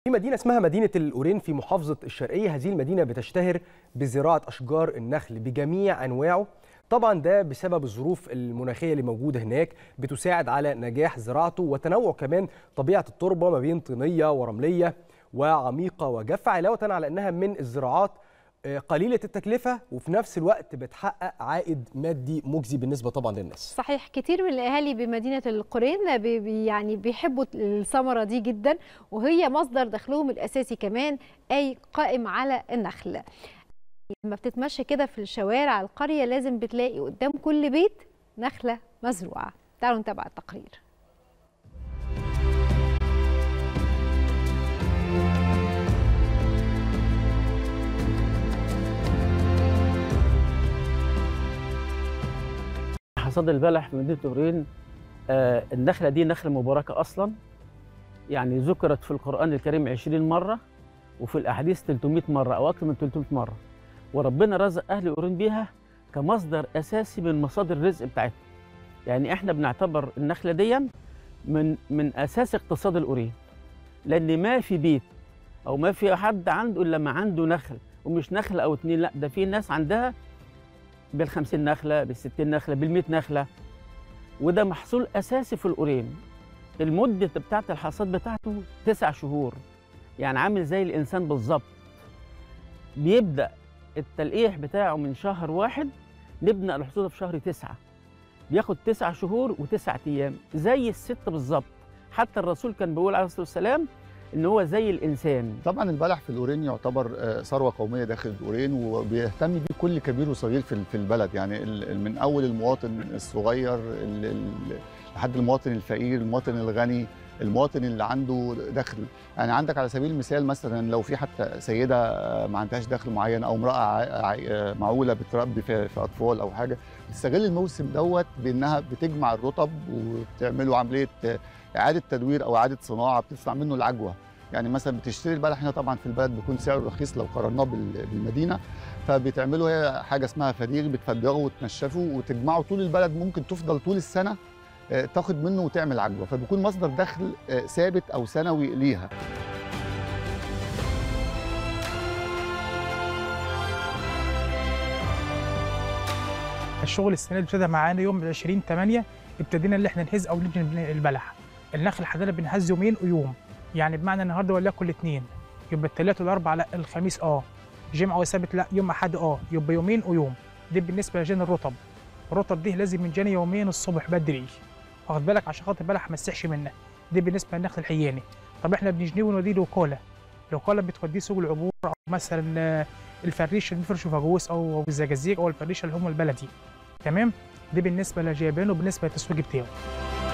في مدينة اسمها مدينة الأورين في محافظة الشرقية هذه المدينة بتشتهر بزراعة أشجار النخل بجميع أنواعه طبعا ده بسبب الظروف المناخية اللي موجودة هناك بتساعد على نجاح زراعته وتنوع كمان طبيعة التربة ما بين طينية ورملية وعميقة وجافة علاوة على أنها من الزراعات آه، قليلة التكلفة وفي نفس الوقت بتحقق عائد مادي مجزي بالنسبة طبعا للناس صحيح كتير من الاهالي بمدينه القرين بي بي- يعني بيحبوا الثمره دي جدا وهي مصدر دخلهم الاساسي كمان اي قائم على النخل لما بتتمشى كده في الشوارع القريه لازم بتلاقي قدام كل بيت نخله مزروعه تعالوا نتابع التقرير حصاد البلح في مدينه اورين آه النخله دي نخله مباركه اصلا يعني ذكرت في القران الكريم 20 مره وفي الاحاديث 300 مره او اكثر من 300 مره وربنا رزق اهل اورين بيها كمصدر اساسي من مصادر الرزق بتاعتهم يعني احنا بنعتبر النخله دي من من اساس اقتصاد الاورين لان ما في بيت او ما في حد عنده الا ما عنده نخل ومش نخله او اتنين لا ده في ناس عندها بال50 نخله بال60 نخله بال100 نخله وده محصول اساسي في القرين المده بتاعه الحصاد بتاعته تسع شهور يعني عامل زي الانسان بالظبط بيبدا التلقيح بتاعه من شهر واحد نبدا الحصول في شهر تسعة بياخد تسع شهور وتسعة ايام زي الست بالظبط حتى الرسول كان بيقول عليه الصلاه والسلام ان هو زي الانسان طبعا البلح في الأورين يعتبر آه، ثروة قومية داخل الأورين وبيهتم بيه كل كبير وصغير في في البلد يعني ال- ال- من أول المواطن الصغير ال- ال- لحد المواطن الفقير المواطن الغني المواطن اللي عنده دخل يعني عندك على سبيل المثال مثلا لو في حتى سيدة آه، ما عندهاش دخل معين أو امرأة ع- ع- آه، معولة بتربي في في أطفال أو حاجة تستغل الموسم دوت بأنها بتجمع الرطب وبتعملوا عملية آه، إعادة تدوير أو إعادة صناعة بتصنع منه العجوة يعني مثلا بتشتري البلح هنا طبعا في البلد بيكون سعره رخيص لو قارناه بال- بالمدينه فبتعملوا هي حاجه اسمها فديغ بتفدغه وتنشفه وتجمعه طول البلد ممكن تفضل طول السنه آه، تاخد منه وتعمل عجوه فبيكون مصدر دخل آه، ثابت او سنوي ليها الشغل السنه دي ابتدى معانا يوم 20 8 ابتدينا اللي احنا نهز او نبني البلح النخل حضرتك بنهز يومين ويوم يعني بمعنى النهارده وليكن الاثنين يبقى الثلاث والاربع لا الخميس اه جمعه وسبت لا يوم احد اه يبقى يومين ويوم دي بالنسبه لجان الرطب الرطب دي لازم من جاني يومين الصبح بدري واخد بالك عشان خاطر البلح ما يسحش منه دي بالنسبه للنخل الحياني طب احنا بنجنيه ونوديه الوكاله الوكاله بتوديه سوق العبور او مثلا آه، الفريش اللي بيفرشوا فاجوس او الزجاجيج او الفريش اللي هم البلدي تمام دي بالنسبه لجيبان وبالنسبه للتسويق بتاعه